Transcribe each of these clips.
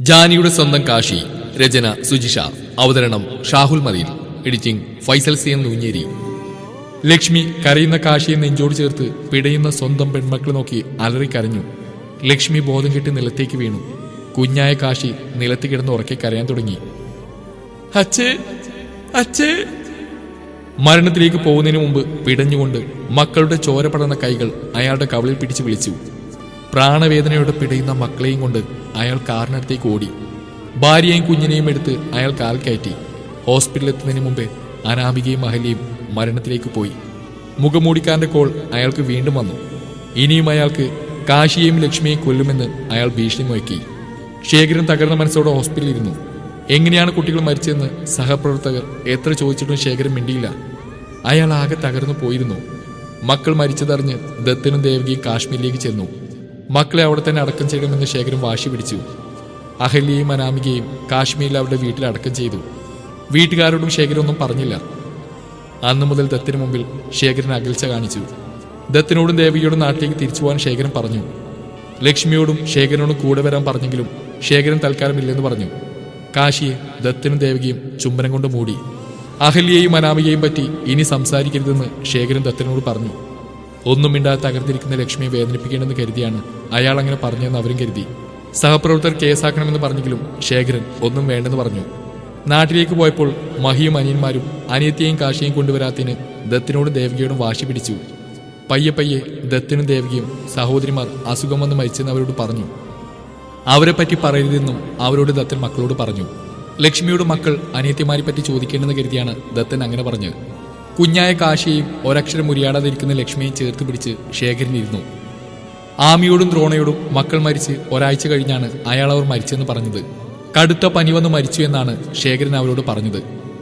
ജാനിയുടെ സ്വന്തം കാശി രചന സുജിഷ അവതരണം Shahul Madeen editing Faisal C N Noonjeri Lakshmi കരയുന്ന കാശിയെ നെഞ്ചോട് ചേർത്ത് പിടയുന്ന സ്വന്തം പെൺമക്കളെ നോക്കി അലറിക്കരഞ്ഞു ലക്ഷ്മി ബോധം കെട്ടി നിലത്തേക്ക് വീണു കുഞ്ഞായ കാശി നിലത്ത് കിടന്ന് ഉറക്കെ കരയാൻ തുടങ്ങി അച്ഛേ അച്ഛേ മരണത്തിലേക്ക് പോകുന്നതിന് മുമ്പ് പിടഞ്ഞുകൊണ്ട് മക്കളുടെ ചോര പടർന്ന കൈകൾ അയാളുടെ കവിളിൽ പിടിച്ചു വിളിച്ചു പ്രാണവേദനയോടെ പിടയുന്ന മക്കളെയും കൊണ്ട് അയാൾ കാറിനടുത്തേക്ക് ഓടി ഭാര്യയെയും കുഞ്ഞിനെയും എടുത്ത് അയാൾ കാൽ കയറ്റി ഹോസ്പിറ്റലിൽ എത്തുന്നതിന് മുമ്പേ അനാമികയും അഹല്യയും മരണത്തിലേക്ക് പോയി മുഖമൂടിക്കാരന്റെ കോൾ അയാൾക്ക് വീണ്ടും വന്നു ഇനിയും അയാൾക്ക് കാശിയെയും ലക്ഷ്മിയെയും കൊല്ലുമെന്ന് അയാൾ ഭീഷണി മുഴക്കി ശേഖരൻ തകർന്ന മനസ്സോടെ ഹോസ്പിറ്റലിൽ ഇരുന്നു എങ്ങനെയാണ് കുട്ടികൾ മരിച്ചതെന്ന് സഹപ്രവർത്തകർ എത്ര ചോദിച്ചിട്ടും ശേഖരൻ മിണ്ടിയില്ല അയാൾ ആകെ തകർന്നു പോയിരുന്നു മക്കൾ മരിച്ചതറിഞ്ഞ് ദത്തനും ദേവകിയും കാശ്മീരിലേക്ക് ചെന്നു മക്കളെ അവിടെ തന്നെ അടക്കം ചെയ്യണമെന്ന് ശേഖരൻ വാശി പിടിച്ചു അഹല്യയും അനാമികയും കാശ്മീരിൽ അവരുടെ വീട്ടിൽ അടക്കം ചെയ്തു വീട്ടുകാരോടും ശേഖരൻ ഒന്നും പറഞ്ഞില്ല അന്നു മുതൽ ദത്തിന് മുമ്പിൽ ശേഖരൻ അകൽച്ച കാണിച്ചു ദത്തിനോടും ദേവിയോടും നാട്ടിലേക്ക് തിരിച്ചു പോകാൻ ശേഖരൻ പറഞ്ഞു ലക്ഷ്മിയോടും ശേഖരനോടും കൂടെ വരാൻ പറഞ്ഞെങ്കിലും ശേഖരൻ തൽക്കാലം ഇല്ലെന്ന് പറഞ്ഞു കാശിയെ ദത്തിനും ദേവകിയും ചുംബനം കൊണ്ട് മൂടി അഹല്യയെയും അനാമികയെയും പറ്റി ഇനി സംസാരിക്കരുതെന്ന് ശേഖരൻ ദത്തനോട് പറഞ്ഞു ഒന്നും മിണ്ടാതെ തകർന്നിരിക്കുന്ന ലക്ഷ്മിയെ വേദനിപ്പിക്കണമെന്ന് കരുതിയാണ് അയാൾ അങ്ങനെ പറഞ്ഞതെന്ന് അവരും കരുതി സഹപ്രവർത്തകർ കേസാക്കണമെന്ന് പറഞ്ഞെങ്കിലും ശേഖരൻ ഒന്നും വേണ്ടെന്ന് പറഞ്ഞു നാട്ടിലേക്ക് പോയപ്പോൾ മഹിയും അനിയന്മാരും അനിയത്തിയെയും കാശിയെയും കൊണ്ടുവരാത്തതിന് ദത്തിനോടും ദേവകിയോടും വാശി പിടിച്ചു പയ്യെ പയ്യെ ദത്തിനും ദേവകിയും സഹോദരിമാർ അസുഖം വന്ന് മരിച്ചെന്ന് അവരോട് പറഞ്ഞു അവരെ പറ്റി പറയരുതെന്നും അവരോട് ദത്തൻ മക്കളോട് പറഞ്ഞു ലക്ഷ്മിയോട് മക്കൾ അനിയത്തിമാരെ പറ്റി ചോദിക്കേണ്ടെന്ന് കരുതിയാണ് ദത്തൻ അങ്ങനെ പറഞ്ഞത് കുഞ്ഞായ കാശിയെയും ഒരക്ഷരം മുരിയാടാതിരിക്കുന്ന ലക്ഷ്മിയെയും ചേർത്ത് പിടിച്ച് ശേഖരനിരുന്നു ആമിയോടും ദ്രോണയോടും മക്കൾ മരിച്ച് ഒരാഴ്ച കഴിഞ്ഞാണ് അയാൾ അവർ മരിച്ചെന്ന് പറഞ്ഞത് കടുത്ത പനി വന്ന് മരിച്ചു എന്നാണ് ശേഖരൻ അവരോട് പറഞ്ഞത്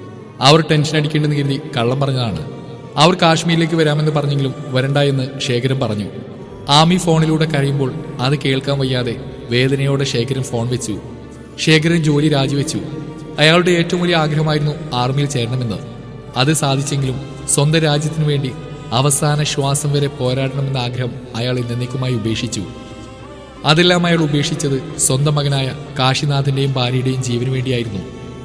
അവർ ടെൻഷൻ അടിക്കേണ്ടെന്ന് കരുതി കള്ളം പറഞ്ഞതാണ് അവർ കാശ്മീരിലേക്ക് വരാമെന്ന് പറഞ്ഞെങ്കിലും വരണ്ട എന്ന് ശേഖരൻ പറഞ്ഞു ആമി ഫോണിലൂടെ കരയുമ്പോൾ അത് കേൾക്കാൻ വയ്യാതെ വേദനയോടെ ശേഖരൻ ഫോൺ വെച്ചു ശേഖരൻ ജോലി രാജിവെച്ചു അയാളുടെ ഏറ്റവും വലിയ ആഗ്രഹമായിരുന്നു ആർമിയിൽ ചേരണമെന്ന് അത് സാധിച്ചെങ്കിലും സ്വന്തം രാജ്യത്തിനു വേണ്ടി അവസാന ശ്വാസം വരെ പോരാടണമെന്ന ആഗ്രഹം അയാൾ എന്നേക്കുമായി ഉപേക്ഷിച്ചു അതെല്ലാം അയാൾ ഉപേക്ഷിച്ചത് സ്വന്തം മകനായ കാശിനാഥന്റെയും ഭാര്യയുടെയും ജീവന് വേണ്ടിയായിരുന്നു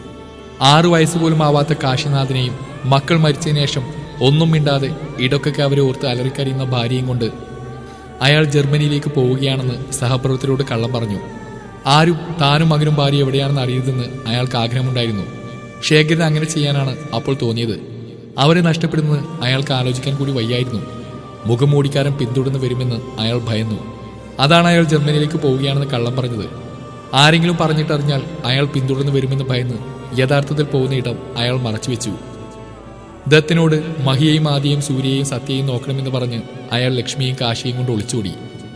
ആറു വയസ്സ് പോലും ആവാത്ത കാശിനാഥനെയും മക്കൾ മരിച്ചതിന് ശേഷം ഒന്നും മിണ്ടാതെ ഇടക്കൊക്കെ അവരെ ഓർത്ത് അലറിക്കറിയുന്ന ഭാര്യയും കൊണ്ട് അയാൾ ജർമ്മനിയിലേക്ക് പോവുകയാണെന്ന് സഹപ്രവർത്തകരോട് കള്ളം പറഞ്ഞു ആരും താനും മകനും ഭാര്യ എവിടെയാണെന്ന് അറിയരുതെന്ന് അയാൾക്ക് ആഗ്രഹമുണ്ടായിരുന്നു ശേഖരൻ അങ്ങനെ ചെയ്യാനാണ് അപ്പോൾ തോന്നിയത് അവരെ നഷ്ടപ്പെടുന്നത് അയാൾക്ക് ആലോചിക്കാൻ കൂടി വയ്യായിരുന്നു മുഖംമൂടിക്കാരൻ പിന്തുടർന്ന് വരുമെന്ന് അയാൾ ഭയന്നു അതാണ് അയാൾ ജർമ്മനിയിലേക്ക് പോവുകയാണെന്ന് കള്ളം പറഞ്ഞത് ആരെങ്കിലും പറഞ്ഞിട്ടറിഞ്ഞാൽ അയാൾ പിന്തുടർന്ന് വരുമെന്ന് ഭയന്ന് യഥാർത്ഥത്തിൽ പോകുന്ന ഇടം അയാൾ മറച്ചുവെച്ചു ദത്തിനോട് മഹിയെയും ആദിയെയും സൂര്യയെയും സത്യയെയും നോക്കണമെന്ന് പറഞ്ഞ് അയാൾ ലക്ഷ്മിയെയും കാശിയെയും കൊണ്ട് ഒളിച്ചോടി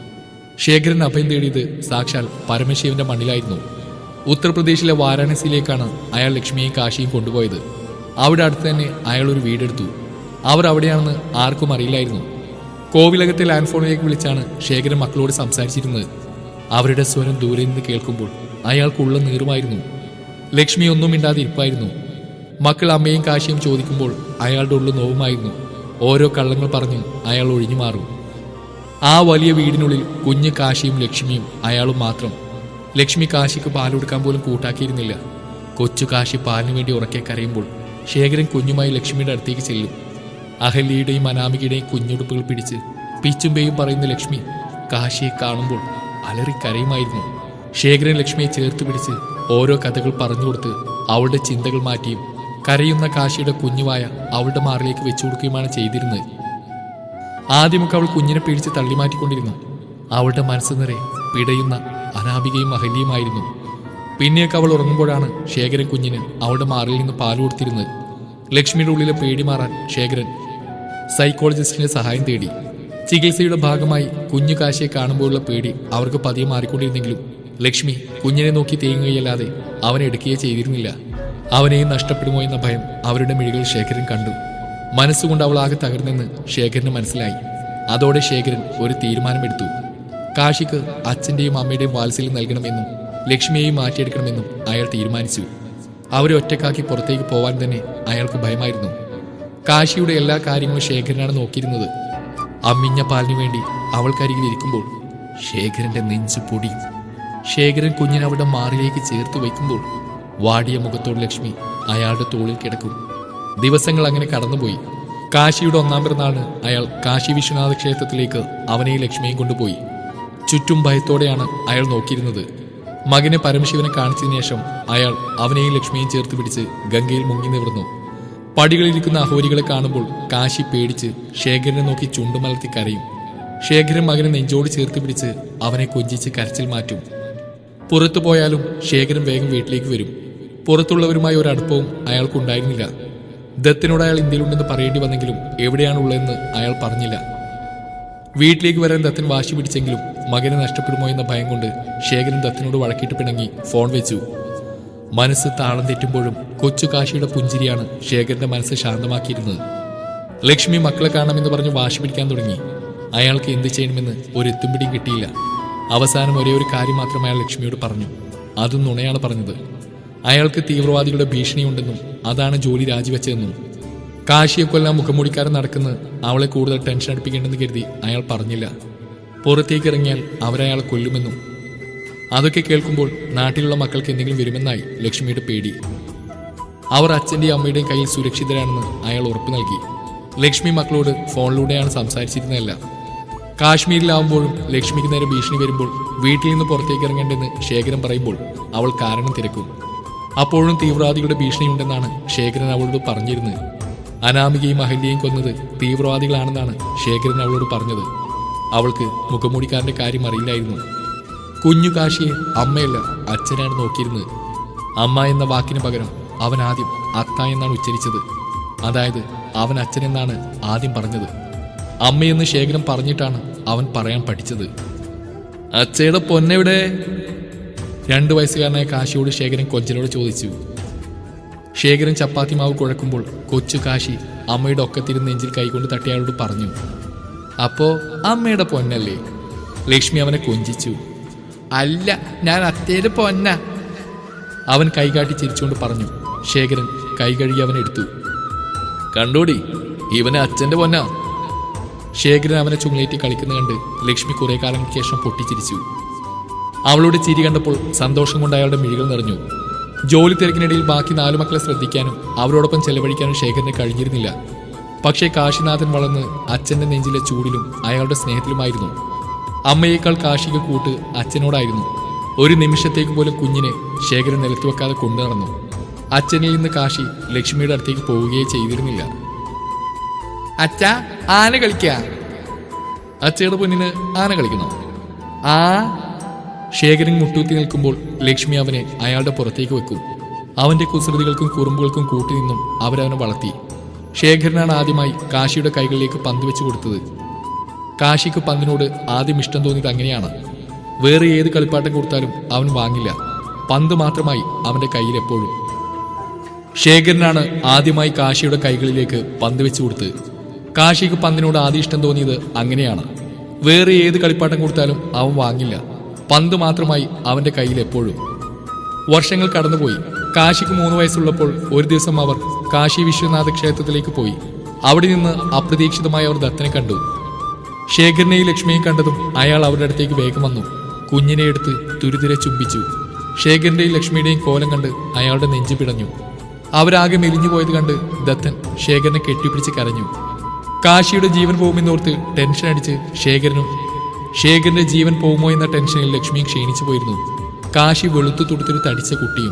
ശേഖരൻ അഭയം തേടിയത് സാക്ഷാൽ പരമശിവന്റെ മണ്ണിലായിരുന്നു ഉത്തർപ്രദേശിലെ വാരാണസിയിലേക്കാണ് അയാൾ ലക്ഷ്മിയെയും കാശിയും കൊണ്ടുപോയത് അവിടെ അടുത്ത് തന്നെ അയാൾ ഒരു വീടെടുത്തു അവർ അവിടെയാണെന്ന് ആർക്കും അറിയില്ലായിരുന്നു കോവിലകത്തെ ലാൻഡ് ഫോണിലേക്ക് വിളിച്ചാണ് ശേഖരൻ മക്കളോട് സംസാരിച്ചിരുന്നത് അവരുടെ സ്വരം ദൂരെ നിന്ന് കേൾക്കുമ്പോൾ അയാൾക്കുള്ള നീറുമായിരുന്നു ലക്ഷ്മി ഒന്നും മിണ്ടാതെ ഇരിപ്പായിരുന്നു മക്കൾ അമ്മയും കാശിയും ചോദിക്കുമ്പോൾ അയാളുടെ ഉള്ളിൽ നോവുമായിരുന്നു ഓരോ കള്ളങ്ങൾ പറഞ്ഞ് അയാൾ ഒഴിഞ്ഞു മാറും ആ വലിയ വീടിനുള്ളിൽ കുഞ്ഞ് കാശിയും ലക്ഷ്മിയും അയാളും മാത്രം ലക്ഷ്മി കാശിക്ക് പാൽ കൊടുക്കാൻ പോലും കൂട്ടാക്കിയിരുന്നില്ല കൊച്ചു കാശി പാലിനു വേണ്ടി ഉറക്കെ കരയുമ്പോൾ ശേഖരൻ കുഞ്ഞുമായി ലക്ഷ്മിയുടെ അടുത്തേക്ക് ചെല്ലും അഹല്യയുടെയും അനാമികയുടെയും കുഞ്ഞുടുപ്പുകൾ പിടിച്ച് പിച്ചുമ്പേയും പറയുന്ന ലക്ഷ്മി കാശിയെ കാണുമ്പോൾ അലറിക്കരയുമായിരുന്നു ശേഖരൻ ലക്ഷ്മിയെ ചേർത്ത് പിടിച്ച് ഓരോ കഥകൾ പറഞ്ഞു കൊടുത്ത് അവളുടെ ചിന്തകൾ മാറ്റിയും കരയുന്ന കാശിയുടെ കുഞ്ഞുവായ അവളുടെ മാറിലേക്ക് വെച്ചു കൊടുക്കുകയുമാണ് ചെയ്തിരുന്നത് ആദ്യമൊക്കെ അവൾ കുഞ്ഞിനെ പിടിച്ച് തള്ളിമാറ്റിക്കൊണ്ടിരുന്നു അവളുടെ മനസ്സ് നിറയെ പിടയുന്ന അനാമികയും അഹല്യയുമായിരുന്നു പിന്നെയൊക്കെ അവൾ ഉറങ്ങുമ്പോഴാണ് ശേഖരൻ കുഞ്ഞിന് അവളുടെ മാറിൽ നിന്ന് പാൽ കൊടുത്തിരുന്നത് ലക്ഷ്മിയുടെ ഉള്ളിലെ പേടി മാറാൻ ശേഖരൻ സൈക്കോളജിസ്റ്റിന്റെ സഹായം തേടി ചികിത്സയുടെ ഭാഗമായി കുഞ്ഞു കാശിയെ കാണുമ്പോഴുള്ള പേടി അവർക്ക് പതിയെ മാറിക്കൊണ്ടിരുന്നെങ്കിലും ലക്ഷ്മി കുഞ്ഞിനെ നോക്കി തേങ്ങുകയല്ലാതെ അവനെ എടുക്കുകയേ ചെയ്തിരുന്നില്ല അവനെയും നഷ്ടപ്പെടുമോ എന്ന ഭയം അവരുടെ മിഴികളിൽ ശേഖരൻ കണ്ടു മനസ്സുകൊണ്ട് അവൾ ആകെ തകർന്നെന്ന് ശേഖരന് മനസ്സിലായി അതോടെ ശേഖരൻ ഒരു തീരുമാനമെടുത്തു കാശിക്ക് അച്ഛന്റെയും അമ്മയുടെയും വാത്സല്യം നൽകണമെന്നും ലക്ഷ്മിയെയും മാറ്റിയെടുക്കണമെന്നും അയാൾ തീരുമാനിച്ചു അവരെ ഒറ്റക്കാക്കി പുറത്തേക്ക് പോവാൻ തന്നെ അയാൾക്ക് ഭയമായിരുന്നു കാശിയുടെ എല്ലാ കാര്യങ്ങളും ശേഖരനാണ് നോക്കിയിരുന്നത് അമ്മിഞ്ഞ പാലിനു വേണ്ടി അവൾക്കരികിൽ ഇരിക്കുമ്പോൾ ശേഖരന്റെ നെഞ്ചു പൊടിയും ശേഖരൻ കുഞ്ഞിനെ അവിടെ മാറിലേക്ക് ചേർത്ത് വയ്ക്കുമ്പോൾ വാടിയ മുഖത്തോട് ലക്ഷ്മി അയാളുടെ തോളിൽ കിടക്കും ദിവസങ്ങൾ അങ്ങനെ കടന്നുപോയി കാശിയുടെ ഒന്നാം പിറന്നാളിന് അയാൾ കാശി വിശ്വനാഥ ക്ഷേത്രത്തിലേക്ക് അവനെയും ലക്ഷ്മിയും കൊണ്ടുപോയി ചുറ്റും ഭയത്തോടെയാണ് അയാൾ നോക്കിയിരുന്നത് മകനെ പരമശിവനെ കാണിച്ചതിന് ശേഷം അയാൾ അവനെയും ലക്ഷ്മിയും ചേർത്ത് പിടിച്ച് ഗംഗയിൽ മുങ്ങി നിവർന്നു പടികളിലിരിക്കുന്ന അഹോരികളെ കാണുമ്പോൾ കാശി പേടിച്ച് ശേഖരനെ നോക്കി ചുണ്ടുമലർത്തി കരയും ശേഖരൻ മകനെ നെഞ്ചോട് ചേർത്ത് പിടിച്ച് അവനെ കൊഞ്ചിച്ച് കരച്ചിൽ മാറ്റും പുറത്തു പോയാലും ശേഖരൻ വേഗം വീട്ടിലേക്ക് വരും പുറത്തുള്ളവരുമായി ഒരു അടുപ്പവും അയാൾക്കുണ്ടായിരുന്നില്ല ദത്തിനോട് അയാൾ ഇന്ത്യയിലുണ്ടെന്ന് പറയേണ്ടി വന്നെങ്കിലും എവിടെയാണുള്ളതെന്ന് അയാൾ പറഞ്ഞില്ല വീട്ടിലേക്ക് വരാൻ ദത്തൻ വാശി പിടിച്ചെങ്കിലും മകനെ നഷ്ടപ്പെടുമോ എന്ന ഭയം കൊണ്ട് ശേഖരൻ ദത്തിനോട് വഴക്കിട്ട് പിണങ്ങി ഫോൺ വെച്ചു മനസ്സ് താളം തെറ്റുമ്പോഴും കൊച്ചു കാശിയുടെ പുഞ്ചിരിയാണ് ശേഖരന്റെ മനസ്സ് ശാന്തമാക്കിയിരുന്നത് ലക്ഷ്മി മക്കളെ കാണാമെന്ന് പറഞ്ഞ് വാശി പിടിക്കാൻ തുടങ്ങി അയാൾക്ക് എന്ത് ചെയ്യണമെന്ന് ഒരു എത്തുംപിടിയും കിട്ടിയില്ല അവസാനം ഒരേ ഒരു കാര്യം മാത്രം അയാൾ ലക്ഷ്മിയോട് പറഞ്ഞു അതും നുണയാണ് പറഞ്ഞത് അയാൾക്ക് തീവ്രവാദികളുടെ ഭീഷണിയുണ്ടെന്നും അതാണ് ജോലി രാജിവെച്ചതെന്നും കാശിയെ കൊല്ലാൻ മുഖംമൂടിക്കാരൻ നടക്കുന്നത് അവളെ കൂടുതൽ ടെൻഷൻ അടുപ്പിക്കേണ്ടെന്ന് കരുതി അയാൾ പറഞ്ഞില്ല പുറത്തേക്ക് ഇറങ്ങിയാൽ അവരയാളെ കൊല്ലുമെന്നും അതൊക്കെ കേൾക്കുമ്പോൾ നാട്ടിലുള്ള മക്കൾക്ക് എന്തെങ്കിലും വരുമെന്നായി ലക്ഷ്മിയുടെ പേടി അവർ അച്ഛന്റെയും അമ്മയുടെയും കയ്യിൽ സുരക്ഷിതരാണെന്ന് അയാൾ ഉറപ്പു നൽകി ലക്ഷ്മി മക്കളോട് ഫോണിലൂടെയാണ് സംസാരിച്ചിരുന്നതല്ല കാശ്മീരിലാവുമ്പോഴും ലക്ഷ്മിക്ക് നേരെ ഭീഷണി വരുമ്പോൾ വീട്ടിൽ നിന്ന് പുറത്തേക്ക് ഇറങ്ങേണ്ടെന്ന് ശേഖരൻ പറയുമ്പോൾ അവൾ കാരണം തിരക്കും അപ്പോഴും തീവ്രവാദികളുടെ ഭീഷണിയുണ്ടെന്നാണ് ശേഖരൻ അവളോട് പറഞ്ഞിരുന്നത് അനാമികയും അഹല്യയും കൊന്നത് തീവ്രവാദികളാണെന്നാണ് ശേഖരൻ അവളോട് പറഞ്ഞത് അവൾക്ക് മുഖമൂടിക്കാരന്റെ കാര്യം അറിയില്ലായിരുന്നു കുഞ്ഞു കാശിയെ അമ്മയല്ല അച്ഛനാണ് നോക്കിയിരുന്നത് അമ്മ എന്ന വാക്കിന് പകരം അവൻ ആദ്യം അത്ത എന്നാണ് ഉച്ചരിച്ചത് അതായത് അവൻ അച്ഛൻ എന്നാണ് ആദ്യം പറഞ്ഞത് അമ്മയെന്ന് ശേഖരൻ പറഞ്ഞിട്ടാണ് അവൻ പറയാൻ പഠിച്ചത് അച്ഛയുടെ പൊന്നെവിടെ രണ്ടു വയസ്സുകാരനായ കാശിയോട് ശേഖരൻ കൊഞ്ചലോട് ചോദിച്ചു ശേഖരൻ ചപ്പാത്തി മാവ് കുഴക്കുമ്പോൾ കൊച്ചു കാശി അമ്മയുടെ ഒക്കത്തിരുന്ന് നെഞ്ചിൽ കൈകൊണ്ട് തട്ടി അയാളോട് പറഞ്ഞു അപ്പോ അമ്മയുടെ പൊന്നല്ലേ ലക്ഷ്മി അവനെ കൊഞ്ചിച്ചു അല്ല ഞാൻ അത്തേയുടെ പൊന്ന അവൻ കൈകാട്ടി ചിരിച്ചുകൊണ്ട് പറഞ്ഞു ശേഖരൻ കൈ കഴുകി അവൻ എടുത്തു കണ്ടോടി ഇവനെ അച്ഛന്റെ പൊന്നാ ശേഖരൻ അവനെ ചുമലേറ്റി കളിക്കുന്ന കണ്ട് ലക്ഷ്മി കുറെ കാലങ്ങൾക്ക് ശേഷം പൊട്ടിച്ചിരിച്ചു അവളുടെ ചിരി കണ്ടപ്പോൾ സന്തോഷം കൊണ്ട് അയാളുടെ മിഴികൾ നിറഞ്ഞു ജോലി തിരക്കിനിടയിൽ ബാക്കി നാലു മക്കളെ ശ്രദ്ധിക്കാനും അവരോടൊപ്പം ചെലവഴിക്കാനും ശേഖരന് കഴിഞ്ഞിരുന്നില്ല പക്ഷേ കാശിനാഥൻ വളർന്ന് അച്ഛന്റെ നെഞ്ചിലെ ചൂടിലും അയാളുടെ സ്നേഹത്തിലുമായിരുന്നു അമ്മയേക്കാൾ കാശിക കൂട്ട് അച്ഛനോടായിരുന്നു ഒരു നിമിഷത്തേക്ക് പോലും കുഞ്ഞിനെ ശേഖരൻ നിലത്തു വെക്കാതെ കൊണ്ടു നടന്നു അച്ഛനിൽ നിന്ന് കാശി ലക്ഷ്മിയുടെ അടുത്തേക്ക് പോവുകയേ ചെയ്തിരുന്നില്ല അച്ഛ ആന കളിക്ക അച്ഛയുടെ പൊന്നിന് ആന കളിക്കണോ ആ ശേഖരൻ മുട്ടൂത്തി നിൽക്കുമ്പോൾ ലക്ഷ്മി അവനെ അയാളുടെ പുറത്തേക്ക് വെക്കും അവന്റെ കുസൃതികൾക്കും കുറുമ്പുകൾക്കും കൂട്ടി നിന്നും അവരവനെ വളർത്തി ശേഖരനാണ് ആദ്യമായി കാശിയുടെ കൈകളിലേക്ക് പന്ത് വെച്ച് കൊടുത്തത് കാശിക്ക് പന്തിനോട് ആദ്യം ഇഷ്ടം തോന്നിയത് അങ്ങനെയാണ് വേറെ ഏത് കളിപ്പാട്ടം കൊടുത്താലും അവൻ വാങ്ങില്ല പന്ത് മാത്രമായി അവന്റെ കയ്യിൽ എപ്പോഴും ശേഖരനാണ് ആദ്യമായി കാശിയുടെ കൈകളിലേക്ക് പന്ത് വെച്ച് കൊടുത്ത് കാശിക്ക് പന്തിനോട് ആദ്യം ഇഷ്ടം തോന്നിയത് അങ്ങനെയാണ് വേറെ ഏത് കളിപ്പാട്ടം കൊടുത്താലും അവൻ വാങ്ങില്ല പന്ത് മാത്രമായി അവന്റെ കയ്യിൽ എപ്പോഴും വർഷങ്ങൾ കടന്നുപോയി കാശിക്ക് മൂന്ന് വയസ്സുള്ളപ്പോൾ ഒരു ദിവസം അവർ കാശി വിശ്വനാഥ ക്ഷേത്രത്തിലേക്ക് പോയി അവിടെ നിന്ന് അപ്രതീക്ഷിതമായി അവർ ദത്തനെ കണ്ടു ശേഖരനെയും ലക്ഷ്മിയെയും കണ്ടതും അയാൾ അവരുടെ അടുത്തേക്ക് വേഗം വന്നു കുഞ്ഞിനെ എടുത്ത് തുരിതിരെ ചുംബിച്ചു ശേഖരന്റെയും ലക്ഷ്മിയുടെയും കോലം കണ്ട് അയാളുടെ നെഞ്ചു പിടഞ്ഞു അവരാകെ മെലിഞ്ഞു പോയത് കണ്ട് ദത്തൻ ശേഖരനെ കെട്ടിപ്പിടിച്ച് കരഞ്ഞു കാശിയുടെ ജീവൻ പോകുമെന്നോർത്ത് ടെൻഷൻ അടിച്ച് ശേഖരനും ശേഖരന്റെ ജീവൻ പോകുമോ എന്ന ടെൻഷനിൽ ലക്ഷ്മിയും ക്ഷീണിച്ചു പോയിരുന്നു കാശി വെളുത്തു തുടുത്തൊരു തടിച്ച കുട്ടിയും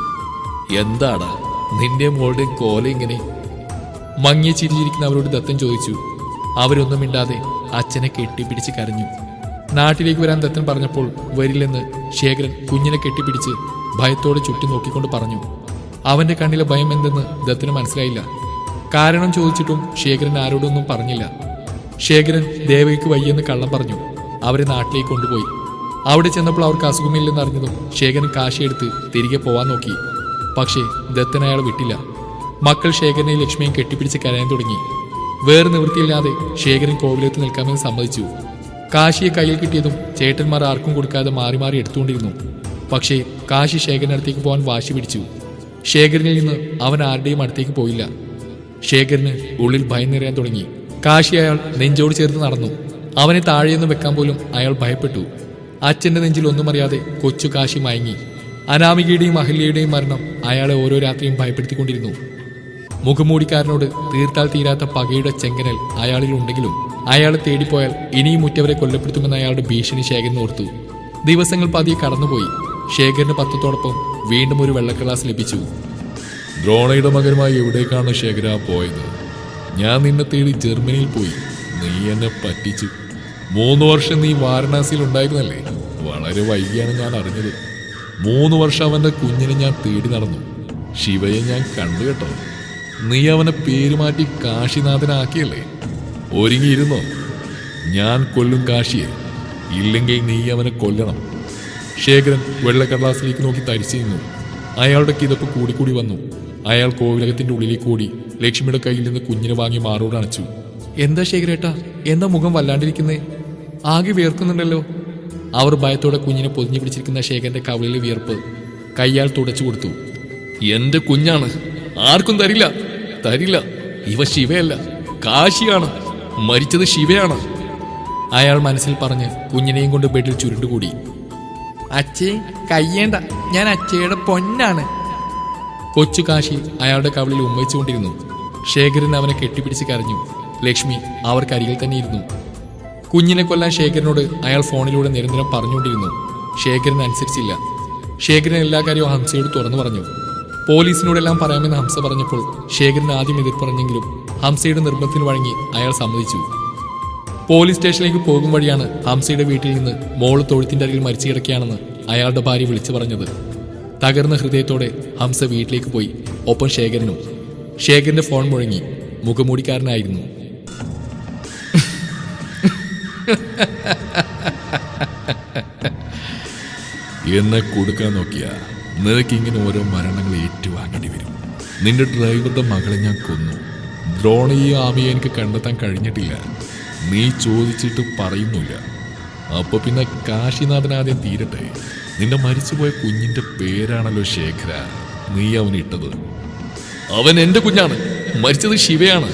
എന്താടാ നിന്റെ മോളുടെ കോല ഇങ്ങനെ മങ്ങിയ ചിരിച്ചിരിക്കുന്ന അവരോട് ദത്തൻ ചോദിച്ചു അവരൊന്നും മിണ്ടാതെ അച്ഛനെ കെട്ടിപ്പിടിച്ച് കരഞ്ഞു നാട്ടിലേക്ക് വരാൻ ദത്തൻ പറഞ്ഞപ്പോൾ വരില്ലെന്ന് ശേഖരൻ കുഞ്ഞിനെ കെട്ടിപ്പിടിച്ച് ഭയത്തോടെ ചുറ്റും നോക്കിക്കൊണ്ട് പറഞ്ഞു അവന്റെ കണ്ണിലെ ഭയം എന്തെന്ന് ദത്തിന് മനസ്സിലായില്ല കാരണം ചോദിച്ചിട്ടും ശേഖരൻ ആരോടൊന്നും പറഞ്ഞില്ല ശേഖരൻ ദേവയ്ക്ക് വയ്യെന്ന് കള്ളം പറഞ്ഞു അവരെ നാട്ടിലേക്ക് കൊണ്ടുപോയി അവിടെ ചെന്നപ്പോൾ അവർക്ക് അസുഖമില്ലെന്ന് അറിഞ്ഞതും ശേഖരൻ കാശിയെടുത്ത് തിരികെ പോവാൻ നോക്കി പക്ഷേ ദത്തൻ അയാൾ വിട്ടില്ല മക്കൾ ശേഖരനെയും ലക്ഷ്മിയും കെട്ടിപ്പിടിച്ച് കരയാൻ തുടങ്ങി വേറെ നിവൃത്തിയില്ലാതെ ശേഖരൻ കോവിലത്ത് നിൽക്കാമെന്ന് സമ്മതിച്ചു കാശിയെ കയ്യിൽ കിട്ടിയതും ചേട്ടന്മാർ ആർക്കും കൊടുക്കാതെ മാറി മാറി എടുത്തുകൊണ്ടിരുന്നു പക്ഷേ കാശി ശേഖരന്റെ അടുത്തേക്ക് പോകാൻ വാശി പിടിച്ചു ശേഖരനിൽ നിന്ന് അവൻ ആരുടെയും അടുത്തേക്ക് പോയില്ല ശേഖരന് ഉള്ളിൽ ഭയം നിറയാൻ തുടങ്ങി കാശി അയാൾ നെഞ്ചോട് ചേർത്ത് നടന്നു അവനെ താഴെയൊന്നും വെക്കാൻ പോലും അയാൾ ഭയപ്പെട്ടു അച്ഛന്റെ നെഞ്ചിൽ ഒന്നും അറിയാതെ കൊച്ചു കാശി മയങ്ങി അനാമികയുടെയും അഹല്യയുടെയും മരണം അയാളെ ഓരോ രാത്രിയും ഭയപ്പെടുത്തിക്കൊണ്ടിരുന്നു മുഖമൂടിക്കാരനോട് തീർത്താൽ തീരാത്ത പകയുടെ ചെങ്കനൽ അയാളിൽ ഉണ്ടെങ്കിലും അയാളെ തേടിപ്പോയാൽ ഇനിയും മുറ്റവരെ കൊല്ലപ്പെടുത്തുമെന്ന് അയാളുടെ ഭീഷണി ശേഖരൻ ഓർത്തു ദിവസങ്ങൾ പതിയെ കടന്നുപോയി ശേഖരന് പത്രത്തോടൊപ്പം വീണ്ടും ഒരു വെള്ളക്കടലാസ് ലഭിച്ചു ദ്രോണയുടെ മകനുമായി എവിടേക്കാണ് ശേഖര പോയത് ഞാൻ നിന്നെ തേടി ജർമ്മനിയിൽ പോയി നീ എന്നെ പറ്റിച്ചു മൂന്ന് വർഷം നീ വാരണാസിയിൽ ഉണ്ടായിരുന്നല്ലേ വളരെ വൈകിയാണ് ഞാൻ അറിഞ്ഞത് മൂന്ന് വർഷം അവന്റെ കുഞ്ഞിനെ ഞാൻ തേടി നടന്നു ശിവയെ ഞാൻ കണ്ടു കേട്ടോ നീ അവനെ പേര് മാറ്റി കാശിനാഥനാക്കിയല്ലേ ഒരുങ്ങിയിരുന്നോ ഞാൻ കൊല്ലും കാശിയെ ഇല്ലെങ്കിൽ നീ അവനെ കൊല്ലണം ശേഖരൻ വെള്ളക്കടലാസിലേക്ക് നോക്കി തരിച്ചു നിന്നു അയാളുടെ കിതപ്പ് കൂടിക്കൂടി വന്നു അയാൾ കോവിലകത്തിന്റെ ഉള്ളിലേക്ക് ഓടി ലക്ഷ്മിയുടെ കയ്യിൽ നിന്ന് കുഞ്ഞിനെ വാങ്ങി മാറോട് അണച്ചു എന്താ ശേഖരേട്ടാ എന്താ മുഖം വല്ലാണ്ടിരിക്കുന്നേ ആകെ വിയർക്കുന്നുണ്ടല്ലോ അവർ ഭയത്തോടെ കുഞ്ഞിനെ പൊതിഞ്ഞു പിടിച്ചിരിക്കുന്ന ശേഖരന്റെ കവിളിലെ വിയർപ്പ് കയ്യാൽ തുടച്ചു കൊടുത്തു എന്റെ കുഞ്ഞാണ് ആർക്കും തരില്ല തരില്ല ഇവ ശിവയല്ല കാശിയാണ് മരിച്ചത് ശിവയാണ് അയാൾ മനസ്സിൽ പറഞ്ഞ് കുഞ്ഞിനെയും കൊണ്ട് ബെഡിൽ ചുരുണ്ടുകൂടി അച്ഛേ കയ്യേണ്ട ഞാൻ അച്ഛയുടെ പൊന്നാണ് കൊച്ചു കാശി അയാളുടെ കവിളിൽ ഉമ്മയിച്ചുകൊണ്ടിരുന്നു ശേഖരൻ അവനെ കെട്ടിപ്പിടിച്ച് കരഞ്ഞു ലക്ഷ്മി അവർക്കരികിൽ തന്നെ ഇരുന്നു കുഞ്ഞിനെ കൊല്ലാൻ ശേഖരനോട് അയാൾ ഫോണിലൂടെ നിരന്തരം പറഞ്ഞുകൊണ്ടിരുന്നു ശേഖരൻ അനുസരിച്ചില്ല ശേഖരൻ എല്ലാ കാര്യവും ഹംസയോട് തുറന്നു പറഞ്ഞു പോലീസിനോടെല്ലാം പറയാമെന്ന് ഹംസ പറഞ്ഞപ്പോൾ ശേഖരൻ ആദ്യം എതിർ പറഞ്ഞെങ്കിലും ഹംസയുടെ നിർബന്ധത്തിന് വഴങ്ങി അയാൾ സമ്മതിച്ചു പോലീസ് സ്റ്റേഷനിലേക്ക് പോകും വഴിയാണ് ഹംസയുടെ വീട്ടിൽ നിന്ന് മോള് തൊഴുത്തിന്റെ അരികിൽ മരിച്ചു കിടക്കുകയാണെന്ന് അയാളുടെ ഭാര്യ വിളിച്ചു പറഞ്ഞത് തകർന്ന ഹൃദയത്തോടെ ഹംസ വീട്ടിലേക്ക് പോയി ഒപ്പം ശേഖരനും ശേഖരന്റെ ഫോൺ മുഴങ്ങി മുഖമൂടിക്കാരനായിരുന്നു എന്നെ കൊടുക്കാൻ നോക്കിയ നിനക്ക് ഇങ്ങനെ ഓരോ മരണങ്ങൾ ഏറ്റുവാങ്ങേണ്ടി വരും നിന്റെ ഡ്രൈവറുടെ മകളെ ഞാൻ കൊന്നു ദ്രോണയും ആമയെ എനിക്ക് കണ്ടെത്താൻ കഴിഞ്ഞിട്ടില്ല നീ ചോദിച്ചിട്ട് പറയുന്നില്ല അപ്പൊ പിന്നെ കാശിനാഥൻ ആദ്യം തീരട്ടെ നിന്റെ മരിച്ചുപോയ കുഞ്ഞിന്റെ പേരാണല്ലോ ശേഖര നീ അവനിട്ടത് അവൻ എന്റെ കുഞ്ഞാണ് മരിച്ചത് ശിവയാണ്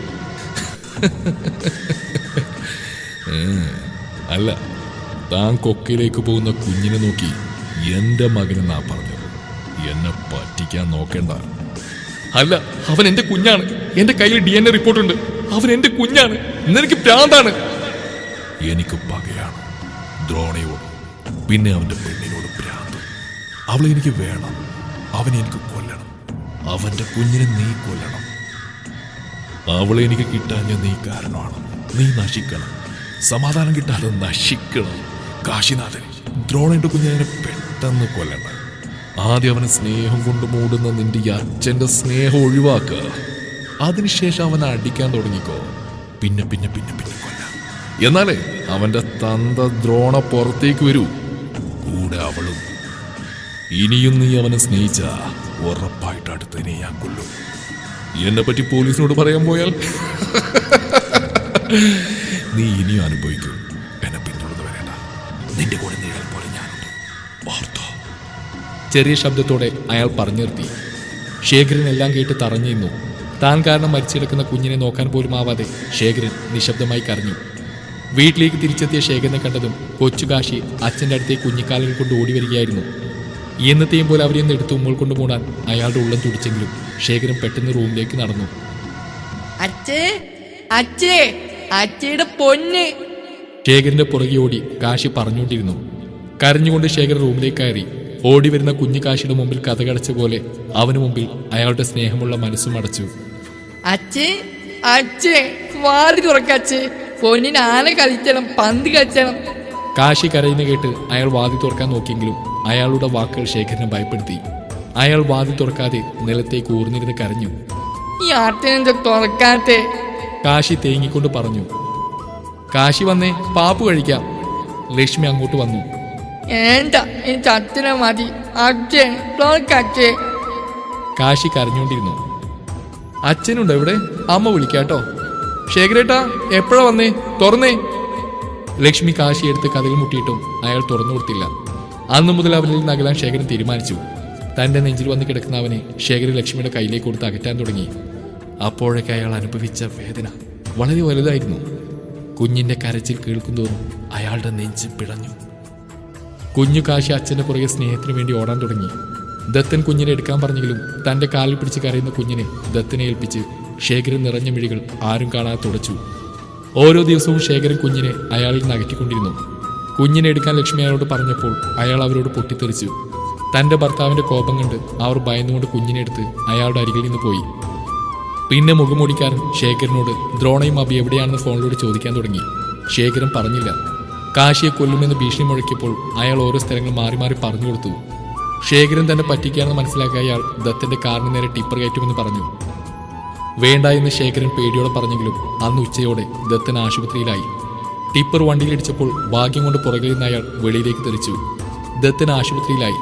ഏ, അല്ല താൻ കൊക്കയിലേക്ക് പോകുന്ന കുഞ്ഞിനെ നോക്കി എന്റെ മകനെന്നാ പറഞ്ഞത് എന്നെ പറ്റിക്കാൻ നോക്കണ്ട അല്ല അവൻ എന്റെ കുഞ്ഞാണ് എന്റെ കയ്യിൽ ഡി എൻ എ റിപ്പോർട്ടുണ്ട് അവൻ എന്റെ കുഞ്ഞാണ് നിനക്ക് പ്രാന്താണ് എനിക്ക് പകയാണ് ദ്രോണയോട് പിന്നെ അവന്റെ പെണ്ണിനോട് ഭ്രാന്ത് അവളെ എനിക്ക് വേണം അവനെ എനിക്ക് കൊല്ലണം അവന്റെ കുഞ്ഞിനെ നീ കൊല്ലണം അവളെ എനിക്ക് കിട്ടാൻ നീ കാരണമാണ് നീ നശിക്കണം സമാധാനം കിട്ടാതെ നശിക്കണം കാശിനാഥൻ ദ്രോണന്റെ കുഞ്ഞിനെ പെട്ടെന്ന് കൊല്ലണ്ട ആദ്യം അവനെ സ്നേഹം കൊണ്ട് മൂടുന്ന നിന്റെ ഈ അച്ഛന്റെ സ്നേഹം ഒഴിവാക്കുക അതിനുശേഷം അവനെ അടിക്കാൻ തുടങ്ങിക്കോ പിന്നെ പിന്നെ പിന്നെ പിന്നെ കൊല്ലാം എന്നാലേ അവന്റെ തന്ത ദ്രോണ പുറത്തേക്ക് വരൂ കൂടെ അവളും ഇനിയും നീ അവനെ സ്നേഹിച്ച ഉറപ്പായിട്ട് അടുത്തതിനെ ഞാൻ കൊല്ലും എന്നെ പറ്റി പോലീസിനോട് പറയാൻ പോയാൽ നീ ഇനിയും അനുഭവിക്കും എന്നെ പിന്തുടർന്ന് വരേണ്ട നിന്റെ കൂടെ നീഴൽ പോലെ ഞാനുണ്ട് ഓർത്തോ ചെറിയ ശബ്ദത്തോടെ അയാൾ പറഞ്ഞു നിർത്തി ശേഖരൻ എല്ലാം കേട്ട് തറഞ്ഞു നിന്നു താൻ കാരണം മരിച്ചിടക്കുന്ന കുഞ്ഞിനെ നോക്കാൻ പോലും ആവാതെ ശേഖരൻ നിശബ്ദമായി കരഞ്ഞു വീട്ടിലേക്ക് തിരിച്ചെത്തിയ ശേഖരനെ കണ്ടതും കൊച്ചുകാശി അച്ഛൻ്റെ അടുത്തേക്ക് കുഞ്ഞിക്കാലുകൾ കൊണ്ട് ഓടി വരികയായിരുന്നു എന്നത്തെയും പോലെ അവരെ ഒന്ന് എടുത്ത് ഉമ്മൾ കൊണ്ട് മൂടാൻ അയാളുടെ ഉള്ളം തുടിച്ചെങ്കിലും ശേഖരൻ പെട്ടെന്ന് റൂമിലേക്ക് നടന്നു അച്ഛേ അച്ഛേ അച്ഛയുടെ പൊന്ന് ശേഖരന്റെ പുറകെ ഓടി കാശി പറഞ്ഞുകൊണ്ടിരുന്നു കരഞ്ഞുകൊണ്ട് ശേഖർ റൂമിലേക്ക് കയറി ഓടി വരുന്ന കുഞ്ഞു കാശിയുടെ മുമ്പിൽ കഥകടച്ച പോലെ അവന് മുമ്പിൽ അയാളുടെ സ്നേഹമുള്ള മനസ്സും അടച്ചു അച്ഛേ അച്ഛേ വാതി തുറക്കച്ഛേ പൊന്നിന് ആന കളിച്ചണം പന്ത് കളിച്ചണം കാശി കരയുന്ന കേട്ട് അയാൾ വാതി തുറക്കാൻ നോക്കിയെങ്കിലും അയാളുടെ വാക്കുകൾ ശേഖരനെ ഭയപ്പെടുത്തി അയാൾ വാതി തുറക്കാതെ നിലത്തേക്ക് ഊർന്നിരുന്ന് കരഞ്ഞു ഈ ആട്ടിനെന്താ തുറക്കാത്തെ കാശി തേങ്ങിക്കൊണ്ട് പറഞ്ഞു കാശി വന്നേ പാപ്പ് കഴിക്കാം ലക്ഷ്മി അങ്ങോട്ട് വന്നു ഏണ്ട എനിക്ക് അച്ഛനെ മതി അച്ഛൻ തുറക്കച്ഛേ കാശി കരഞ്ഞുകൊണ്ടിരുന്നു അച്ഛനുണ്ടോ ഇവിടെ അമ്മ വിളിക്കാട്ടോ ശേഖരേട്ടാ എപ്പോഴാ വന്നേ തുറന്നേ ലക്ഷ്മി കാശി എടുത്ത് കഥകൾ മുട്ടിയിട്ടും അയാൾ തുറന്നു കൊടുത്തില്ല അന്നു മുതൽ അവരിൽ നിന്ന് അകലാൻ ശേഖരൻ തീരുമാനിച്ചു തന്റെ നെഞ്ചിൽ വന്ന് കിടക്കുന്ന അവനെ ശേഖരൻ ലക്ഷ്മിയുടെ കയ്യിലേക്ക് കൊടുത്ത് അകറ്റാൻ തുടങ്ങി അപ്പോഴൊക്കെ അയാൾ അനുഭവിച്ച വേദന വളരെ വലുതായിരുന്നു കുഞ്ഞിന്റെ കരച്ചിൽ കേൾക്കുന്തോറും അയാളുടെ നെഞ്ച് പിടഞ്ഞു കുഞ്ഞു കാശി അച്ഛന്റെ പുറകെ സ്നേഹത്തിന് വേണ്ടി ഓടാൻ തുടങ്ങി ദത്തൻ കുഞ്ഞിനെ എടുക്കാൻ പറഞ്ഞെങ്കിലും തന്റെ കാലിൽ പിടിച്ച് കരയുന്ന കുഞ്ഞിനെ ദത്തനെ ഏൽപ്പിച്ച് ശേഖരൻ നിറഞ്ഞ മിഴികൾ ആരും കാണാതെ തുടച്ചു ഓരോ ദിവസവും ശേഖരൻ കുഞ്ഞിനെ അയാളിൽ നിന്ന് അകറ്റിക്കൊണ്ടിരുന്നു കുഞ്ഞിനെ എടുക്കാൻ ലക്ഷ്മി അയാളോട് പറഞ്ഞപ്പോൾ അയാൾ അവരോട് പൊട്ടിത്തെറിച്ചു തന്റെ ഭർത്താവിന്റെ കോപം കണ്ട് അവർ ഭയന്നുകൊണ്ട് കുഞ്ഞിനെ എടുത്ത് അയാളുടെ അരികിൽ നിന്ന് പോയി പിന്നെ മുഖമൂടിക്കാരൻ ശേഖരനോട് ദ്രോണയും അബി എവിടെയാണെന്ന് ഫോണിലൂടെ ചോദിക്കാൻ തുടങ്ങി ശേഖരൻ പറഞ്ഞില്ല കാശിയെ കൊല്ലുമെന്ന് ഭീഷണി മുഴക്കിയപ്പോൾ അയാൾ ഓരോ സ്ഥലങ്ങൾ മാറി മാറി പറഞ്ഞു കൊടുത്തു ശേഖരൻ തന്നെ പറ്റിക്കാണെന്ന് മനസ്സിലാക്കിയ അയാൾ ദത്തന്റെ കാറിന് നേരെ ടിപ്പർ കയറ്റുമെന്ന് പറഞ്ഞു വേണ്ട എന്ന് ശേഖരൻ പേടിയോടെ പറഞ്ഞെങ്കിലും അന്ന് ഉച്ചയോടെ ദത്തൻ ആശുപത്രിയിലായി ടിപ്പർ വണ്ടിയിലിടിച്ചപ്പോൾ ഭാഗ്യം കൊണ്ട് പുറകിൽ നിന്ന് അയാൾ വെളിയിലേക്ക് തെറിച്ചു ദത്തൻ ആശുപത്രിയിലായി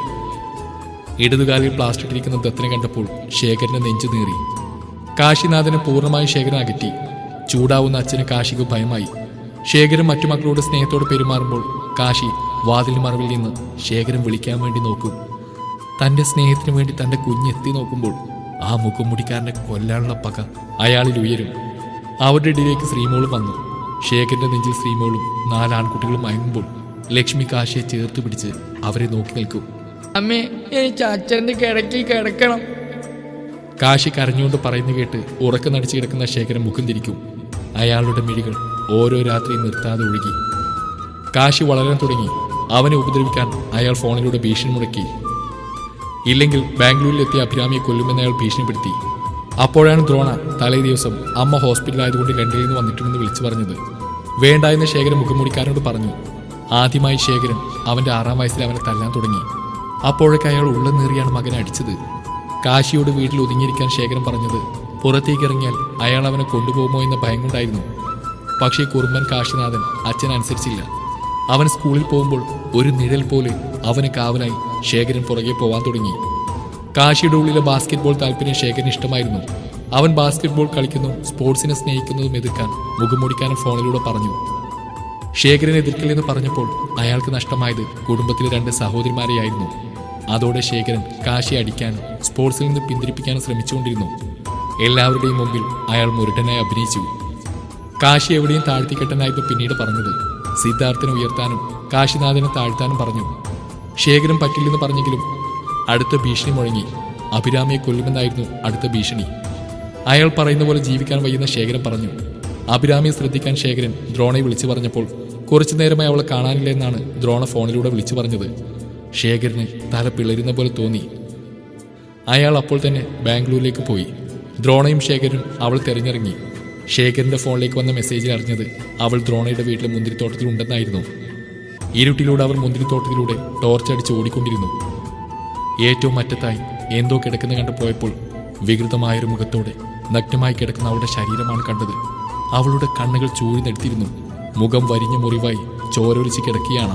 ഇടതുകാലിൽ പ്ലാസ്റ്റർ ഇട്ടിരിക്കുന്ന ദത്തനെ കണ്ടപ്പോൾ ശേഖരന്റെ നെഞ്ചു നീറി കാശിനാഥനെ പൂർണ്ണമായും ശേഖരൻ അകറ്റി ചൂടാവുന്ന അച്ഛന് കാശിക്ക് ഭയമായി ശേഖരൻ മറ്റു മക്കളോട് സ്നേഹത്തോടെ പെരുമാറുമ്പോൾ കാശി വാതിലിന് മറവിൽ നിന്ന് ശേഖരൻ വിളിക്കാൻ വേണ്ടി നോക്കും തന്റെ സ്നേഹത്തിന് വേണ്ടി തന്റെ കുഞ്ഞെത്തി നോക്കുമ്പോൾ ആ മുഖംമുടിക്കാരനെ കൊല്ലാനുള്ള പക അയാളിൽ ഉയരും അവരുടെ ഇടയിലേക്ക് ശ്രീമോളും വന്നു ശേഖരന്റെ നെഞ്ചിൽ ശ്രീമോളും നാലാൺകുട്ടികളും മയങ്ങുമ്പോൾ ലക്ഷ്മി കാശിയെ ചേർത്ത് പിടിച്ച് അവരെ നോക്കി നിൽക്കും അമ്മേ എനിക്ക് അച്ഛൻ്റെ കിടക്കിൽ കിടക്കണം കാശി കരഞ്ഞുകൊണ്ട് പറയുന്നു കേട്ട് ഉറക്കം നടിച്ചു കിടക്കുന്ന ശേഖരൻ മുഖം തിരിക്കും അയാളുടെ മിഴികൾ ഓരോ രാത്രി നിർത്താതെ ഒഴുകി കാശി വളരാൻ തുടങ്ങി അവനെ ഉപദ്രവിക്കാൻ അയാൾ ഫോണിലൂടെ ഭീഷണി മുടക്കി ഇല്ലെങ്കിൽ ബാംഗ്ലൂരിലെത്തിയ അഭിരാമിയെ കൊല്ലുമെന്ന് അയാൾ ഭീഷണിപ്പെടുത്തി അപ്പോഴാണ് ദ്രോണ തലേ ദിവസം അമ്മ ഹോസ്പിറ്റലായതുകൊണ്ട് ലണ്ടനിൽ നിന്ന് വന്നിട്ടുണ്ടെന്ന് വിളിച്ചു പറഞ്ഞത് വേണ്ട എന്ന് ശേഖരൻ മുഖംമൂടിക്കാരനോട് പറഞ്ഞു ആദ്യമായി ശേഖരൻ അവന്റെ ആറാം വയസ്സിൽ അവനെ തല്ലാൻ തുടങ്ങി അപ്പോഴൊക്കെ അയാൾ ഉള്ളം നേറിയാണ് മകനെ അടിച്ചത് കാശിയോട് വീട്ടിൽ ഒതുങ്ങിയിരിക്കാൻ ശേഖരൻ പറഞ്ഞത് പുറത്തേക്ക് ഇറങ്ങിയാൽ അയാൾ അവനെ കൊണ്ടുപോകുമോ എന്ന ഭയം കൊണ്ടായിരുന്നു പക്ഷേ കുറുമ്പൻ കാശിനാഥൻ അച്ഛൻ അനുസരിച്ചില്ല അവൻ സ്കൂളിൽ പോകുമ്പോൾ ഒരു നിഴൽ പോലെ അവന് കാവലായി ശേഖരൻ പുറകെ പോവാൻ തുടങ്ങി കാശിയുടെ ഉള്ളിലെ ബാസ്കറ്റ്ബോൾ താല്പര്യം ശേഖരന് ഇഷ്ടമായിരുന്നു അവൻ ബാസ്കറ്റ്ബോൾ കളിക്കുന്നു സ്പോർട്സിനെ സ്നേഹിക്കുന്നതും എതിർക്കാൻ മുഖംമൂടിക്കാരൻ ഫോണിലൂടെ പറഞ്ഞു ശേഖരൻ എതിർക്കില്ലെന്ന് പറഞ്ഞപ്പോൾ അയാൾക്ക് നഷ്ടമായത് കുടുംബത്തിലെ രണ്ട് സഹോദരിമാരെയായിരുന്നു അതോടെ ശേഖരൻ കാശിയെ അടിക്കാനും സ്പോർട്സിൽ നിന്ന് പിന്തിരിപ്പിക്കാനും ശ്രമിച്ചുകൊണ്ടിരുന്നു എല്ലാവരുടെയും മുമ്പിൽ അയാൾ മുരുടനായി അഭിനയിച്ചു കാശി എവിടെയും താഴ്ത്തിക്കെട്ടനായിരുന്നു പിന്നീട് പറഞ്ഞത് സിദ്ധാർത്ഥനെ ഉയർത്താനും കാശിനാഥനെ താഴ്ത്താനും പറഞ്ഞു ശേഖരൻ പറ്റില്ലെന്ന് പറഞ്ഞെങ്കിലും അടുത്ത ഭീഷണി മുഴങ്ങി അഭിരാമിയെ കൊല്ലുമെന്നായിരുന്നു അടുത്ത ഭീഷണി അയാൾ പറയുന്ന പോലെ ജീവിക്കാൻ വയ്യുന്ന ശേഖരൻ പറഞ്ഞു അഭിരാമിയെ ശ്രദ്ധിക്കാൻ ശേഖരൻ ദ്രോണയെ വിളിച്ചു പറഞ്ഞപ്പോൾ കുറച്ചു നേരമായി അവളെ കാണാനില്ല എന്നാണ് ദ്രോണ ഫോണിലൂടെ വിളിച്ചു പറഞ്ഞത് ശേഖരന് തല പിളരുന്ന പോലെ തോന്നി അയാൾ അപ്പോൾ തന്നെ ബാംഗ്ലൂരിലേക്ക് പോയി ദ്രോണയും ശേഖരനും അവൾ തിരഞ്ഞിറങ്ങി ശേഖരന്റെ ഫോണിലേക്ക് വന്ന മെസ്സേജിൽ അറിഞ്ഞത് അവൾ ദ്രോണയുടെ വീട്ടിലെ മുന്തിരിത്തോട്ടത്തിൽ ഉണ്ടെന്നായിരുന്നു ഇരുട്ടിലൂടെ അവർ മുന്തിരിത്തോട്ടത്തിലൂടെ ടോർച്ചടിച്ച് ഓടിക്കൊണ്ടിരുന്നു ഏറ്റവും അറ്റത്തായി എന്തോ കിടക്കുന്ന കണ്ടു പോയപ്പോൾ വികൃതമായൊരു മുഖത്തോടെ നഗ്നമായി കിടക്കുന്ന അവളുടെ ശരീരമാണ് കണ്ടത് അവളുടെ കണ്ണുകൾ ചൂഴ്ന്നെടുത്തിരുന്നു മുഖം വരിഞ്ഞ മുറിവായി ചോരൊലിച്ച് കിടക്കുകയാണ്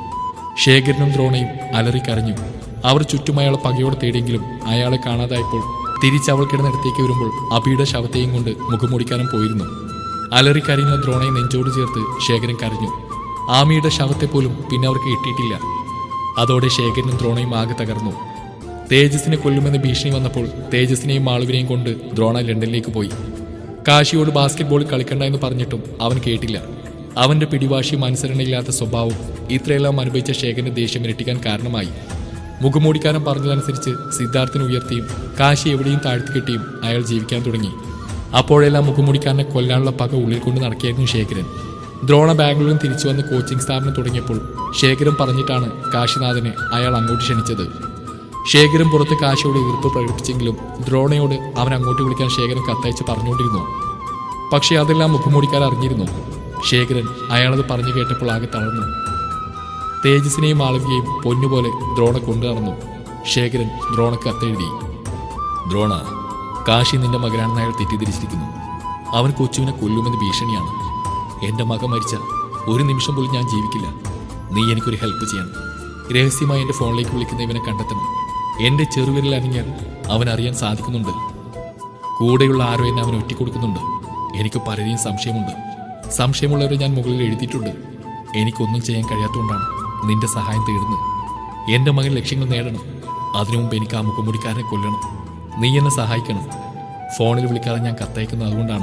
ശേഖരനും ദ്രോണയും അലറിക്കരഞ്ഞു അവർ ചുറ്റും അയാളെ പകയോടെ തേടിയെങ്കിലും അയാളെ കാണാതായപ്പോൾ തിരിച്ച് അവൾ കിടന്നിടത്തേക്ക് വരുമ്പോൾ അബിയുടെ ശവത്തെയും കൊണ്ട് മുഖമൂടിക്കാനും പോയിരുന്നു അലറിക്കരയുന്ന ദ്രോണയെ നെഞ്ചോട് ചേർത്ത് ശേഖരൻ കരഞ്ഞു ആമിയുടെ ശവത്തെ പോലും പിന്നെ അവർക്ക് കിട്ടിയിട്ടില്ല അതോടെ ശേഖരനും ദ്രോണയും ആകെ തകർന്നു തേജസിനെ കൊല്ലുമെന്ന് ഭീഷണി വന്നപ്പോൾ തേജസിനെയും മാളുവിനെയും കൊണ്ട് ദ്രോണ ലണ്ടനിലേക്ക് പോയി കാശിയോട് ബാസ്കറ്റ്ബോൾ കളിക്കണ്ട എന്ന് പറഞ്ഞിട്ടും അവൻ കേട്ടില്ല അവന്റെ പിടിവാശിയും അനുസരണയില്ലാത്ത സ്വഭാവം ഇത്രയെല്ലാം അനുഭവിച്ച ശേഖരന്റെ ദേഷ്യം ഇരട്ടിക്കാൻ കാരണമായി മുഖമൂടിക്കാരൻ പറഞ്ഞതനുസരിച്ച് സിദ്ധാർത്ഥിനെ ഉയർത്തിയും കാശി എവിടെയും താഴ്ത്തിക്കെട്ടിയും അയാൾ ജീവിക്കാൻ തുടങ്ങി അപ്പോഴെല്ലാം മുഖമൂടിക്കാരനെ കൊല്ലാനുള്ള പക ഉള്ളിൽ കൊണ്ട് നടക്കുകയായിരുന്നു ശേഖരൻ ദ്രോണ ബാംഗ്ലൂരിൽ തിരിച്ചു വന്ന് കോച്ചിങ് സ്ഥാപനം തുടങ്ങിയപ്പോൾ ശേഖരൻ പറഞ്ഞിട്ടാണ് കാശിനാഥനെ അയാൾ അങ്ങോട്ട് ക്ഷണിച്ചത് ശേഖരൻ പുറത്ത് കാശിയോട് എതിർപ്പ് പ്രകടിപ്പിച്ചെങ്കിലും ദ്രോണയോട് അവൻ അങ്ങോട്ട് വിളിക്കാൻ ശേഖരൻ കത്തയച്ച് പറഞ്ഞുകൊണ്ടിരുന്നു പക്ഷേ അതെല്ലാം മുഖമൂടിക്കാർ അറിഞ്ഞിരുന്നു ശേഖരൻ അയാളത് പറഞ്ഞു കേട്ടപ്പോൾ ആകെ തളർന്നു തേജസിനെയും മാളവികയും പൊന്നുപോലെ ദ്രോണ കൊണ്ടു നടന്നു ശേഖരൻ ദ്രോണക്ക് കത്തെഴുതി ദ്രോണ കാശി നിന്റെ മകനാണെന്ന് അയാൾ തെറ്റിദ്ധരിച്ചിരിക്കുന്നു അവൻ കൊച്ചുവിനെ കൊല്ലുമെന്ന് ഭീഷണിയാണ് എന്റെ മകൻ മരിച്ച ഒരു നിമിഷം പോലും ഞാൻ ജീവിക്കില്ല നീ എനിക്കൊരു ഹെൽപ്പ് ചെയ്യണം രഹസ്യമായി എന്റെ ഫോണിലേക്ക് വിളിക്കുന്ന ഇവനെ കണ്ടെത്തണം എന്റെ ചെറുവിരൽ അനങ്ങിയാൽ അവൻ അറിയാൻ സാധിക്കുന്നുണ്ട് കൂടെയുള്ള ആരോ എന്നെ അവൻ ഒറ്റിക്കൊടുക്കുന്നുണ്ട് എനിക്ക് പലരെയും സംശയമുണ്ട് സംശയമുള്ളവരെ ഞാൻ മുകളിൽ എഴുതിയിട്ടുണ്ട് എനിക്കൊന്നും ചെയ്യാൻ കഴിയാത്തതുകൊണ്ടാണ് നിന്റെ സഹായം തേടുന്നത് എന്റെ മകൻ ലക്ഷ്യങ്ങൾ നേടണം അതിനു മുമ്പ് എനിക്ക് ആ മുഖമുടിക്കാരനെ കൊല്ലണം നീ എന്നെ സഹായിക്കണം ഫോണിൽ വിളിക്കാതെ ഞാൻ കത്തയക്കുന്നത് അതുകൊണ്ടാണ്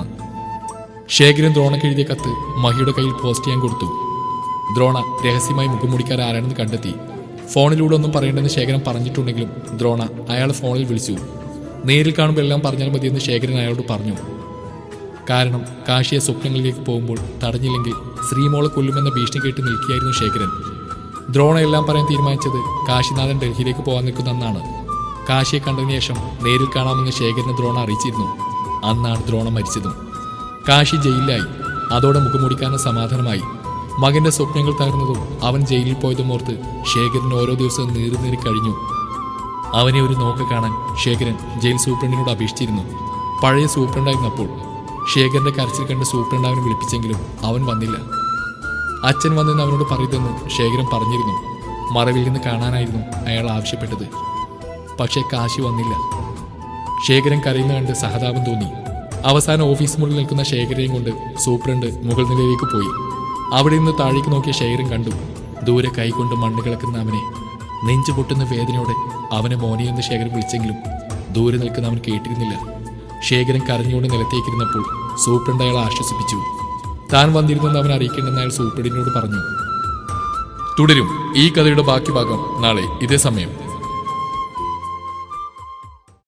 ശേഖരൻ ദ്രോണക്ക് എഴുതിയ കത്ത് മഹിയുടെ കയ്യിൽ പോസ്റ്റ് ചെയ്യാൻ കൊടുത്തു ദ്രോണ രഹസ്യമായി മുഖംമുടിക്കാർ ആരാണെന്ന് കണ്ടെത്തി ഫോണിലൂടെ ഒന്നും പറയേണ്ടെന്ന് ശേഖരൻ പറഞ്ഞിട്ടുണ്ടെങ്കിലും ദ്രോണ അയാൾ ഫോണിൽ വിളിച്ചു നേരിൽ കാണുമ്പോൾ എല്ലാം പറഞ്ഞാൽ മതിയെന്ന് ശേഖരൻ അയാളോട് പറഞ്ഞു കാരണം കാശിയെ സ്വപ്നങ്ങളിലേക്ക് പോകുമ്പോൾ തടഞ്ഞില്ലെങ്കിൽ ശ്രീമോളെ കൊല്ലുമെന്ന ഭീഷണി കേട്ട് നിൽക്കുകയായിരുന്നു ശേഖരൻ ദ്രോണ എല്ലാം പറയാൻ തീരുമാനിച്ചത് കാശിനാഥൻ ഡൽഹിയിലേക്ക് പോകാൻ നിൽക്കുന്നെന്നാണ് കാശിയെ കണ്ടതിന് ശേഷം നേരിൽ കാണാമെന്ന് ശേഖരന് ദ്രോണ അറിയിച്ചിരുന്നു അന്നാണ് ദ്രോണ മരിച്ചതും കാശി ജയിലിലായി അതോടെ മുഖമുടിക്കാരന് സമാധാനമായി മകന്റെ സ്വപ്നങ്ങൾ തകർന്നതും അവൻ ജയിലിൽ പോയതും ഓർത്ത് ശേഖരൻ ഓരോ ദിവസവും നീറി നീറി കഴിഞ്ഞു അവനെ ഒരു നോക്ക് കാണാൻ ശേഖരൻ ജയിൽ സൂപ്രണ്ടിനോട് അപേക്ഷിച്ചിരുന്നു പഴയ സൂപ്രണ്ടായിരുന്നപ്പോൾ ശേഖരന്റെ കരച്ചിൽ കണ്ട് സൂപ്രണ്ട് അവനെ വിളിപ്പിച്ചെങ്കിലും അവൻ വന്നില്ല അച്ഛൻ വന്നെന്ന് അവനോട് പറയുതെന്ന് ശേഖരൻ പറഞ്ഞിരുന്നു മറവിൽ നിന്ന് കാണാനായിരുന്നു അയാൾ ആവശ്യപ്പെട്ടത് പക്ഷേ കാശി വന്നില്ല ശേഖരൻ കരയുന്ന കണ്ട് സഹതാപം തോന്നി അവസാനം ഓഫീസ് മുറിൽ നിൽക്കുന്ന ശേഖരയും കൊണ്ട് സൂപ്രണ്ട് മുകൾ നിലയിലേക്ക് പോയി അവിടെ നിന്ന് താഴേക്ക് നോക്കിയ ശേഖരൻ കണ്ടു ദൂരെ കൈകൊണ്ട് മണ്ണ് കിളക്കുന്ന അവനെ നെഞ്ചു പൊട്ടുന്ന വേദനയോടെ അവനെ മോനെയെന്ന് ശേഖരൻ വിളിച്ചെങ്കിലും ദൂരെ നിൽക്കുന്ന അവൻ കേട്ടിരുന്നില്ല ശേഖരൻ കരഞ്ഞുകൊണ്ട് നിലത്തേക്കിരുന്നപ്പോൾ സൂപ്രണ്ട് അയാളെ ആശ്വസിപ്പിച്ചു താൻ വന്നിരുന്നെന്ന് അവൻ അറിയിക്കേണ്ടെന്ന് അയാൾ സൂപ്രണ്ടിനോട് പറഞ്ഞു തുടരും ഈ കഥയുടെ ബാക്കി ഭാഗം നാളെ ഇതേ സമയം